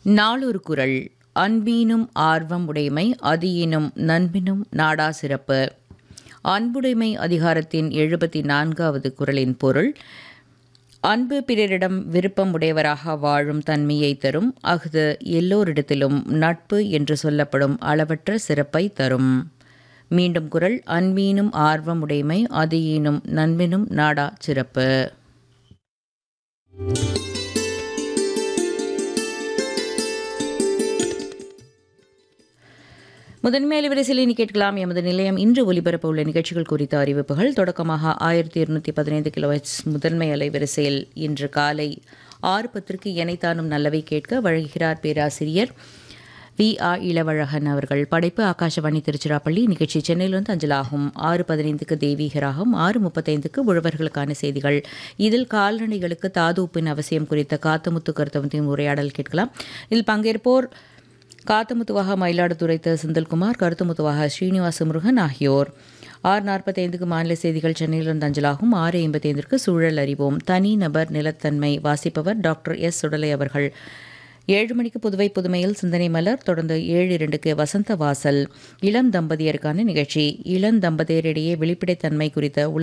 நாளொரு குரல் அன்பீனும் ஆர்வம் உடைமை அதியினும் நண்பினும் நாடா சிறப்பு அன்புடைமை அதிகாரத்தின் எழுபத்தி நான்காவது குரலின் பொருள் அன்பு பிறரிடம் விருப்பம் உடையவராக வாழும் தன்மையை தரும் அஃது எல்லோரிடத்திலும் நட்பு என்று சொல்லப்படும் அளவற்ற சிறப்பை தரும் மீண்டும் குரல் அன்பீனும் ஆர்வம் உடைமை அதியீனும் நண்பினும் நாடா சிறப்பு முதன்மை அலைவரிசையில் இனி கேட்கலாம் எமது நிலையம் இன்று ஒலிபரப்ப உள்ள நிகழ்ச்சிகள் குறித்த அறிவிப்புகள் தொடக்கமாக ஆயிரத்தி இருநூற்றி பதினைந்து கிலோஹெட்ஸ் முதன்மை அலைவரிசையில் இன்று காலை ஆறு பத்திற்கு எனைத்தானும் நல்லவை கேட்க வழங்குகிறார் பேராசிரியர் வி ஆ இளவழகன் அவர்கள் படைப்பு ஆகாஷவாணி திருச்சிராப்பள்ளி நிகழ்ச்சி சென்னையிலிருந்து அஞ்சலாகும் ஆறு பதினைந்துக்கு தெய்வீகராகும் ஆறு முப்பத்தைந்துக்கு உழவர்களுக்கான செய்திகள் இதில் கால்நடைகளுக்கு தாது உப்பின் அவசியம் குறித்த காத்தமுத்து கருத்தமுத்தின் உரையாடல் கேட்கலாம் இதில் பங்கேற்போர் காத்தமுத்துவாக மயிலாடுதுறை த செந்தில்குமார் கருத்துமுத்துவாக ஸ்ரீனிவாச முருகன் ஆகியோர் ஆறு நாற்பத்தைந்துக்கு மாநில செய்திகள் சென்னையிலிருந்து அஞ்சலாகும் ஆறு ஐம்பத்தைந்திற்கு சூழல் அறிவோம் தனி நபர் நிலத்தன்மை வாசிப்பவர் டாக்டர் எஸ் சுடலை அவர்கள் ஏழு மணிக்கு புதுவை புதுமையில் சிந்தனை மலர் தொடர்ந்து ஏழு இரண்டுக்கு வசந்த வாசல் இளம் தம்பதியருக்கான நிகழ்ச்சி இளம் தம்பதியரிடையே வெளிப்படைத்தன்மை குறித்த